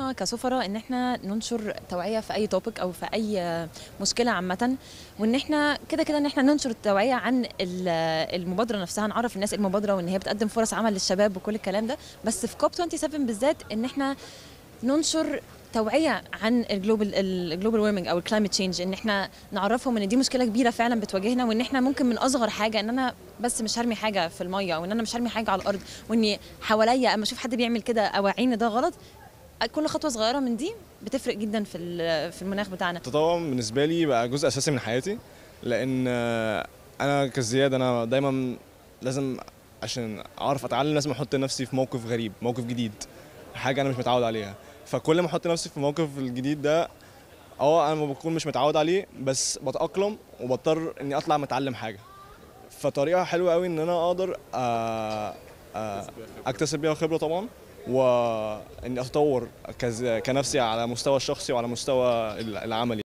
دورنا كسفراء ان احنا ننشر توعيه في اي توبيك او في اي مشكله عامه وان احنا كده كده ان احنا ننشر التوعيه عن ال- المبادره نفسها نعرف الناس إيه المبادره وان هي بتقدم فرص عمل للشباب وكل الكلام ده بس في كوب 27 بالذات ان احنا ننشر توعيه عن الجلوبال الجلوبال وورمنج او الكلايمت تشينج ان احنا نعرفهم ان دي مشكله كبيره فعلا بتواجهنا وان احنا ممكن من اصغر حاجه ان انا بس مش هرمي حاجه في الميه او ان انا مش هرمي حاجه على الارض واني حواليا اما اشوف حد بيعمل كده اوعيه ان ده غلط كل خطوه صغيره من دي بتفرق جدا في ال- في المناخ بتاعنا التطوع بالنسبه لي بقى جزء اساسي من حياتي لان آه، انا كزياد انا دايما لازم عشان اعرف اتعلم لازم احط نفسي في موقف غريب موقف جديد حاجه انا مش متعود عليها فكل ما احط نفسي في الموقف الجديد ده اه انا ما بكون مش متعود عليه بس بتاقلم وبضطر اني اطلع متعلم حاجه فطريقه حلوه قوي ان انا اقدر آه، آه، اكتسب بيها خبره طبعا واني اتطور كز- كنفسي على مستوى الشخصي وعلى مستوى العملي